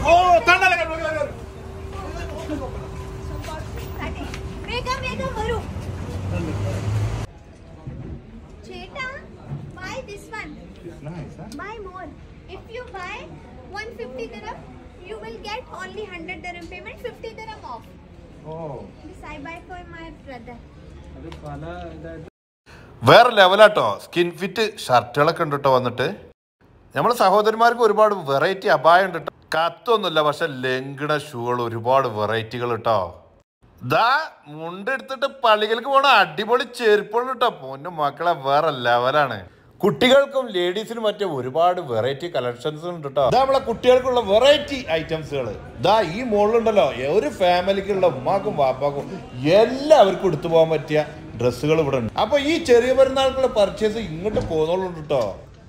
ഓ തണ്ണല കണ്ടു വേഗം വേഗം വരൂ ചേട്ടാ buy this one buy more if you buy 150 dirham you will get only 100 dirham payment 50 dirham off this i buy for my brother വേറെ ലെവലാട്ടോ skin fit ഷർട്ടുകളൊക്കെ ഉണ്ട് കേട്ടോ വന്നിട്ട് നമ്മളെ സഹോദരിമാർക്ക് ഒരുപാട് വെറൈറ്റി അപായം ഉണ്ട് കേട്ടോ കത്തൊന്നുമില്ല പക്ഷെ ലംഘന ഷൂകൾ ഒരുപാട് വെറൈറ്റികൾ കേട്ടോ ദാ മുണ്ടെടുത്തിട്ട് പള്ളികൾക്ക് പോണ അടിപൊളി ചെരുപ്പുകൾ കേട്ടോ പൊന്നു മക്കളെ വേറെ ലെവലാണ് കുട്ടികൾക്കും ലേഡീസിനും മറ്റേ ഒരുപാട് വെറൈറ്റി കളക്ഷൻസ് ഉണ്ട് കേട്ടോ ഇതാ നമ്മളെ കുട്ടികൾക്കുള്ള വെറൈറ്റി ഐറ്റംസുകൾ ഇതാ ഈ മോളിലുണ്ടല്ലോ ഒരു ഫാമിലിക്കുള്ള ഉമ്മാക്കും വാപ്പാക്കും എല്ലാവർക്കും എടുത്തു പോകാൻ പറ്റിയ ഡ്രസ്സുകൾ ഇവിടെ ഉണ്ട് അപ്പൊ ഈ ചെറിയ പെരുന്നാൾക്കുള്ള പർച്ചേസ് ഇങ്ങോട്ട് പോകുന്നുള്ളൂ കേട്ടോ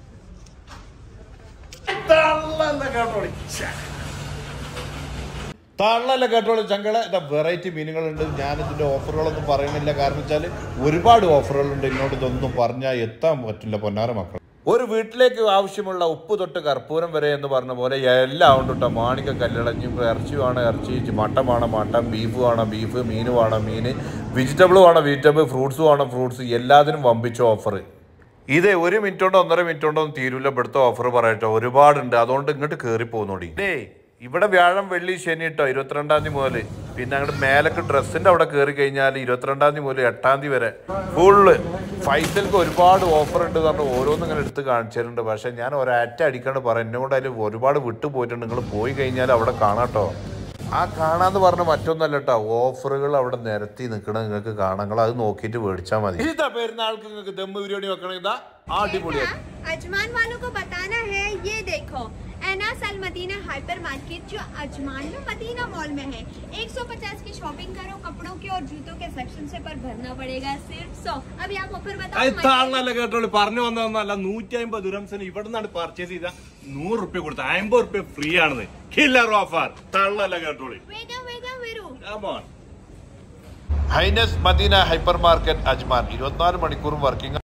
തള്ളല്ല കേട്ടോളൂ ചങ്കളെ ഇതാ വെറൈറ്റി മീനുകളുണ്ട് ഞാനിതിന്റെ ഓഫറുകളൊന്നും പറയുന്നില്ല കാരണം വെച്ചാൽ ഒരുപാട് ഓഫറുകളുണ്ട് എന്നോട് ഇതൊന്നും പറഞ്ഞാൽ എത്താൻ പറ്റില്ല പൊന്നാര മക്കൾ ഒരു വീട്ടിലേക്ക് ആവശ്യമുള്ള ഉപ്പ് തൊട്ട് കർപ്പൂരം വരെ എന്ന് പറഞ്ഞ പോലെ എല്ലാം ഉണ്ട് കേട്ടോ മാണിക്ക കല്ലടഞ്ഞും ഇറച്ചി വേണം ഇറച്ചി മട്ടൻ വേണം മട്ടൻ ബീഫ് വേണം ബീഫ് മീൻ വേണം മീൻ വെജിറ്റബിൾ വേണം വെജിറ്റബിൾ ഫ്രൂട്ട്സ് വേണം ഫ്രൂട്ട്സ് എല്ലാത്തിനും വമ്പിച്ച ഓഫർ ഇതേ ഒരു മിനിറ്റ് കൊണ്ടോ ഒന്നര മിനിറ്റ് കൊണ്ടോ ഒന്നും തീരൂല ഇവിടുത്തെ ഓഫർ പറയട്ടോ ഒരുപാടുണ്ട് അതുകൊണ്ട് ഇങ്ങോട്ട് കയറി പോകുന്നോടി ഡേ ഇവിടെ വ്യാഴം വെള്ളി ശനി കേട്ടോ ഇരുപത്തിരണ്ടാം തീയതി മുതൽ പിന്നെ അങ്ങോട്ട് മേലക്ക് ഡ്രസ്സിന്റെ അവിടെ കയറി കഴിഞ്ഞാൽ ഇരുപത്തിരണ്ടാം തീയതി മുതൽ എട്ടാം തീയതി വരെ ഫുള്ള് ഫൈസൽക്ക് ഒരുപാട് ഓഫർ ഉണ്ട് എന്ന് പറഞ്ഞ് ഓരോന്നും ഇങ്ങനെ എടുത്ത് കാണിച്ചിട്ടുണ്ട് പക്ഷെ ഞാൻ ഒരറ്റ അടിക്കാണ്ട് പറയാം എന്നെ കൊണ്ട് അതിൽ ഒരുപാട് വിട്ടു പോയിട്ടുണ്ട് നിങ്ങൾ പോയി കഴിഞ്ഞാൽ അവിടെ കാണാട്ടോ ആ കാണാന്ന് പറഞ്ഞ മറ്റൊന്നല്ല കേട്ടോ ഓഫറുകൾ അവിടെ നിരത്തി നിൽക്കണം നിങ്ങൾക്ക് കാണാം നിങ്ങൾ അത് നോക്കിയിട്ട് മേടിച്ചാൽ മതി ഇതാ പെരുന്നാൾക്ക് നിങ്ങൾക്ക് ദമ്മ് ബിരിയാണി വെക്കണമെങ്കിൽ ഇതാ അടിപൊളിയാണ് बेटा, अजमान वालों को बताना है ये देखो एनास अल मदीना हाइपर मार्केट जो अजमान में मदीना मॉल में है 150 की शॉपिंग करो कपड़ों के और जूतों के सेक्शन से पर भरना पड़ेगा सिर्फ 100 अभी आप ऑफर बताओ അത് मजे- താഴ്ന്നല്ല കേട്ടോളൂ പറഞ്ഞു വന്നതൊന്നല്ല നൂറ്റി അമ്പത് ദുരംസിന് ഇവിടെ നിന്നാണ് പർച്ചേസ് ചെയ്ത നൂറ് റുപ്യ കൊടുത്ത അമ്പത് റുപ്യ ഫ്രീ ആണെന്ന് കില്ലർ ഓഫർ തള്ളല്ല കേട്ടോളൂ वेगम वेगम वीरू Come on. Highness Madina hypermarket Ajman ഇരുപത്തിനാല് മണിക്കൂറും വർക്കിംഗ്